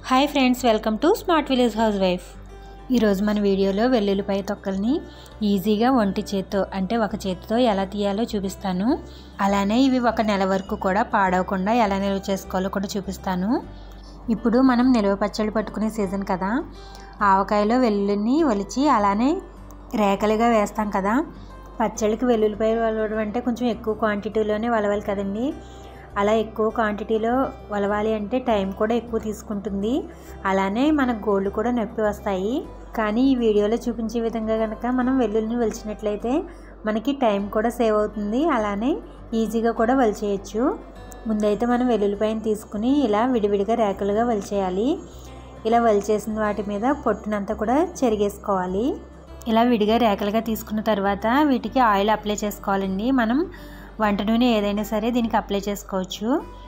hi friends welcome to smart village housewife ఈరోజు మన వీడియోలో వెల్లుల్లిపాయ తొక్కల్ని ఈజీగా ఒంటి చేత్తో అంటే ఒక చేతితో ఎలా తీయాలో చూపిస్తాను అలానే ఇవి ఒక నెల వరకు కూడా పాడవకుండా ఎలా నిల్వ చేసుకోవాలో కూడా చూపిస్తాను ఇప్పుడు మనం నిల్వ పచ్చళ్ళు పట్టుకునే సీజన్ కదా ఆవకాయలో వెల్లుల్లిని ఒలిచి అలానే రేకలుగా వేస్తాం కదా పచ్చళ్ళకి వెల్లుల్లిపాయలు వలవడం అంటే కొంచెం ఎక్కువ క్వాంటిటీలోనే వలవాలి కదండి అలా ఎక్కువ క్వాంటిటీలో వలవాలి అంటే టైం కూడా ఎక్కువ తీసుకుంటుంది అలానే మన గోళ్ళు కూడా నొప్పి వస్తాయి కానీ ఈ వీడియోలో చూపించే విధంగా కనుక మనం వెల్లుల్లిని వలిచినట్లయితే మనకి టైం కూడా సేవ్ అవుతుంది అలానే ఈజీగా కూడా వలిచేయచ్చు ముందైతే మనం వెల్లుల్లిపాయను తీసుకుని ఇలా విడివిడిగా రేకులుగా వలిచేయాలి ఇలా వలిచేసిన వాటి మీద పొట్టునంతా కూడా చెరిగేసుకోవాలి ఇలా విడిగా రేకలుగా తీసుకున్న తర్వాత వీటికి ఆయిల్ అప్లై చేసుకోవాలండి మనం వంట నూనె ఏదైనా సరే దీనికి అప్లై చేసుకోవచ్చు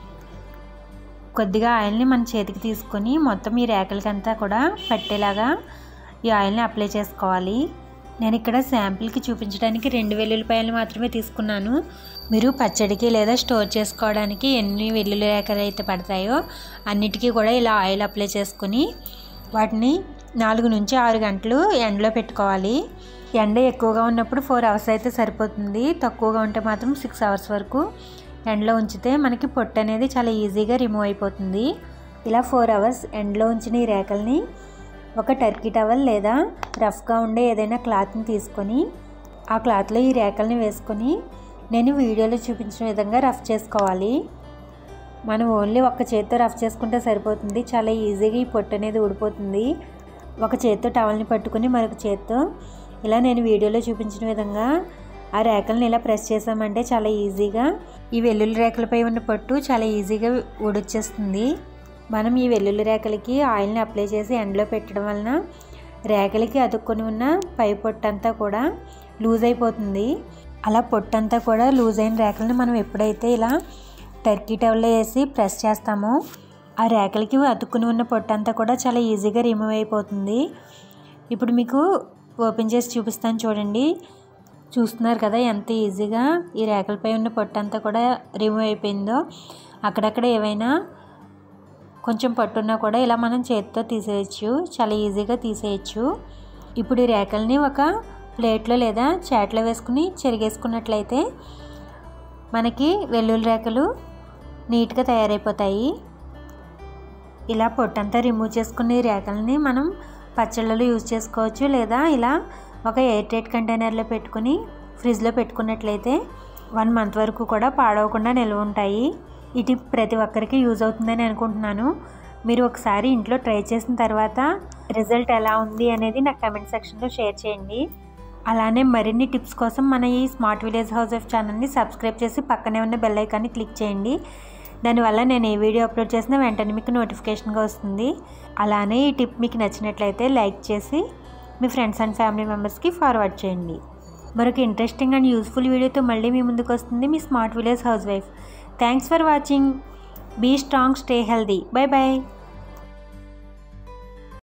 కొద్దిగా ఆయిల్ని మన చేతికి తీసుకొని మొత్తం ఈ రేకలకంతా కూడా పట్టేలాగా ఈ ఆయిల్ని అప్లై చేసుకోవాలి నేను ఇక్కడ శాంపిల్కి చూపించడానికి రెండు వెల్లుల్లిపాయలు మాత్రమే తీసుకున్నాను మీరు పచ్చడికి లేదా స్టోర్ చేసుకోవడానికి ఎన్ని వెల్లుల్లి రేకలు అయితే పడతాయో అన్నిటికీ కూడా ఇలా ఆయిల్ అప్లై చేసుకుని వాటిని నాలుగు నుంచి ఆరు గంటలు ఎండలో పెట్టుకోవాలి ఎండ ఎక్కువగా ఉన్నప్పుడు ఫోర్ అవర్స్ అయితే సరిపోతుంది తక్కువగా ఉంటే మాత్రం సిక్స్ అవర్స్ వరకు ఎండలో ఉంచితే మనకి పొట్టు అనేది చాలా ఈజీగా రిమూవ్ అయిపోతుంది ఇలా ఫోర్ అవర్స్ ఎండలో ఉంచిన ఈ రేకల్ని ఒక టర్కీ టవల్ లేదా రఫ్గా ఉండే ఏదైనా క్లాత్ని తీసుకొని ఆ క్లాత్లో ఈ రేకల్ని వేసుకొని నేను వీడియోలో చూపించిన విధంగా రఫ్ చేసుకోవాలి మనం ఓన్లీ ఒక చేత్తో రఫ్ చేసుకుంటే సరిపోతుంది చాలా ఈజీగా ఈ పొట్టు అనేది ఊడిపోతుంది ఒక చేత్తో టవల్ని పట్టుకుని మరొక చేత్తో ఇలా నేను వీడియోలో చూపించిన విధంగా ఆ రేకల్ని ఇలా ప్రెస్ చేసామంటే చాలా ఈజీగా ఈ వెల్లుల్లి రేకలపై ఉన్న పొట్టు చాలా ఈజీగా ఊడొచ్చేస్తుంది మనం ఈ వెల్లుల్లి రేకలకి ఆయిల్ని అప్లై చేసి ఎండలో పెట్టడం వలన రేకలకి అతుక్కొని ఉన్న పై పొట్టు అంతా కూడా లూజ్ అయిపోతుంది అలా పొట్టంతా కూడా లూజ్ అయిన రేకలను మనం ఎప్పుడైతే ఇలా టర్కీ టవల్లో వేసి ప్రెస్ చేస్తామో ఆ రేకలకి అతుక్కుని ఉన్న పొట్టంతా కూడా చాలా ఈజీగా రిమూవ్ అయిపోతుంది ఇప్పుడు మీకు ఓపెన్ చేసి చూపిస్తాను చూడండి చూస్తున్నారు కదా ఎంత ఈజీగా ఈ రేకలపై ఉన్న పొట్టంతా కూడా రిమూవ్ అయిపోయిందో అక్కడక్కడ ఏవైనా కొంచెం పట్టున్నా కూడా ఇలా మనం చేతితో తీసేయచ్చు చాలా ఈజీగా తీసేయచ్చు ఇప్పుడు ఈ రేకల్ని ఒక ప్లేట్లో లేదా చాట్లో వేసుకుని చెరిగేసుకున్నట్లయితే మనకి వెల్లుల్లి రేకలు నీట్గా తయారైపోతాయి ఇలా పొట్టంతా రిమూవ్ చేసుకునే రేకల్ని మనం పచ్చళ్ళలో యూజ్ చేసుకోవచ్చు లేదా ఇలా ఒక ఎయిర్ టైట్ కంటైనర్లో పెట్టుకుని ఫ్రిడ్జ్లో పెట్టుకున్నట్లయితే వన్ మంత్ వరకు కూడా పాడవకుండా నిల్వ ఉంటాయి ఈ టిప్ ప్రతి ఒక్కరికి యూజ్ అవుతుందని అనుకుంటున్నాను మీరు ఒకసారి ఇంట్లో ట్రై చేసిన తర్వాత రిజల్ట్ ఎలా ఉంది అనేది నాకు కమెంట్ సెక్షన్లో షేర్ చేయండి అలానే మరిన్ని టిప్స్ కోసం మన ఈ స్మార్ట్ విలేజ్ హౌస్ ఆఫ్ ఛానల్ని సబ్స్క్రైబ్ చేసి పక్కనే ఉన్న బెల్ ఐకాన్ని క్లిక్ చేయండి దానివల్ల నేను ఏ వీడియో అప్లోడ్ చేసినా వెంటనే మీకు నోటిఫికేషన్గా వస్తుంది అలానే ఈ టిప్ మీకు నచ్చినట్లయితే లైక్ చేసి మీ ఫ్రెండ్స్ అండ్ ఫ్యామిలీ మెంబర్స్కి ఫార్వర్డ్ చేయండి మరొక ఇంట్రెస్టింగ్ అండ్ యూస్ఫుల్ వీడియోతో మళ్ళీ మీ ముందుకు వస్తుంది మీ smart village housewife thanks for watching be strong stay healthy bye bye